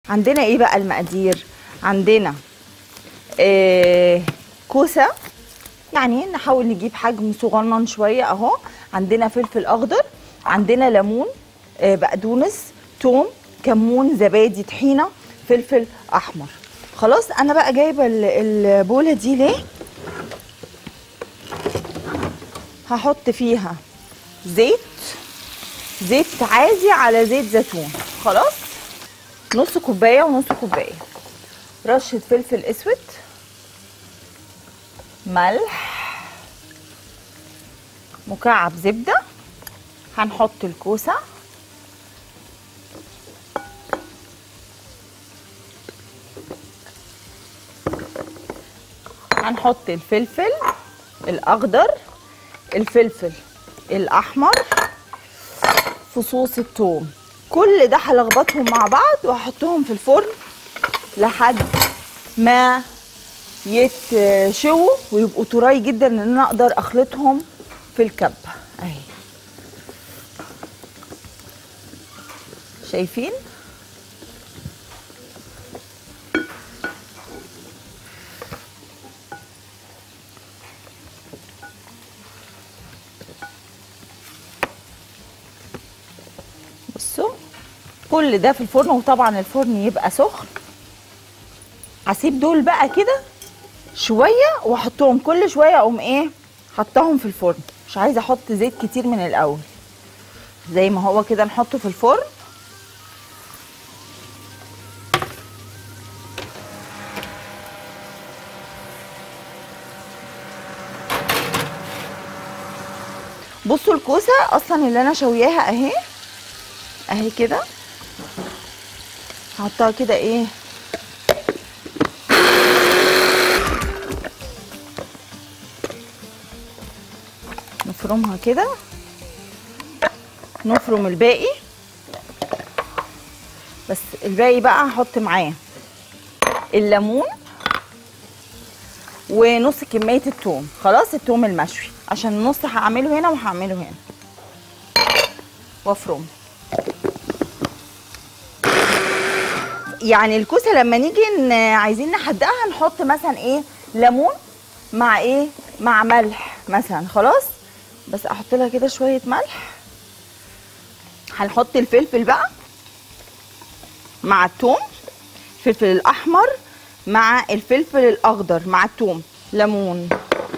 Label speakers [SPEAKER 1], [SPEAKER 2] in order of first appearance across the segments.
[SPEAKER 1] عندنا ايه بقى المقادير عندنا آه كوسه يعني نحاول نجيب حجم صغنن شويه اهو عندنا فلفل اخضر عندنا ليمون آه بقدونس توم كمون زبادي طحينه فلفل احمر خلاص انا بقى جايبه ال- البوله دي ليه هحط فيها زيت زيت عادي على زيت زيتون خلاص نص كوبايه ونص كوبايه رشه فلفل اسود ملح مكعب زبده هنحط الكوسه هنحط الفلفل الاخضر الفلفل الاحمر فصوص الثوم كل ده هلخبطهم مع بعض وهحطهم في الفرن لحد ما يتشووا ويبقوا طراي جدا ان انا اقدر اخلطهم في الكبه اهي شايفين بصوا كل ده في الفرن وطبعا الفرن يبقى سخن هسيب دول بقى كده شويه واحطهم كل شويه اقوم ايه حطاهم في الفرن مش عايزه احط زيت كتير من الاول زي ما هو كده نحطه في الفرن بصوا الكوسه اصلا اللي انا شوياها اهي اهي كده هحطها كده ايه نفرمها كده نفرم الباقي بس الباقي بقى هحط معاه الليمون ونص كمية التوم خلاص التوم المشوي عشان النص هعمله هنا وهعمله هنا وافرمه يعني الكوسه لما نيجي ن- عايزين نحدقها نحط مثلا ايه ليمون مع ايه مع ملح مثلا خلاص بس احط لها كده شويه ملح هنحط الفلفل بقى مع الثوم الفلفل الاحمر مع الفلفل الاخضر مع الثوم ليمون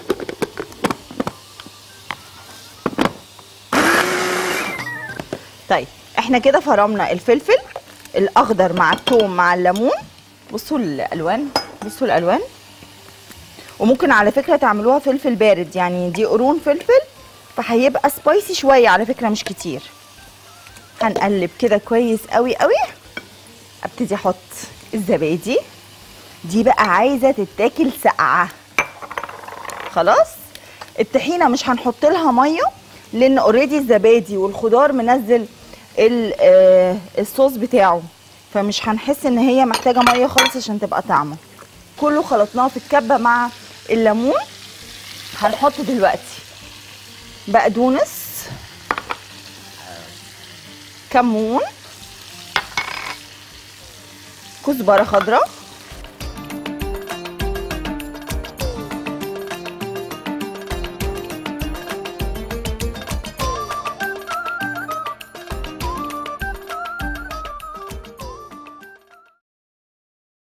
[SPEAKER 1] طيب احنا كده فرمنا الفلفل الاخضر مع الثوم مع الليمون بصوا الالوان بصوا الالوان وممكن على فكره تعملوها فلفل بارد يعني دي قرون فلفل فهيبقى سبايسي شويه على فكره مش كتير هنقلب كده كويس قوي قوي ابتدي احط الزبادي دي بقى عايزه تتاكل ساقعه خلاص الطحينه مش هنحط لها ميه لان اوريدي الزبادي والخضار منزل ال- آه، الصوص بتاعه فمش هنحس ان هي محتاجه ميه خالص عشان تبقى طعمه كله خلطناه في الكبه مع الليمون هنحط دلوقتي بقدونس كمون كزبره خضراء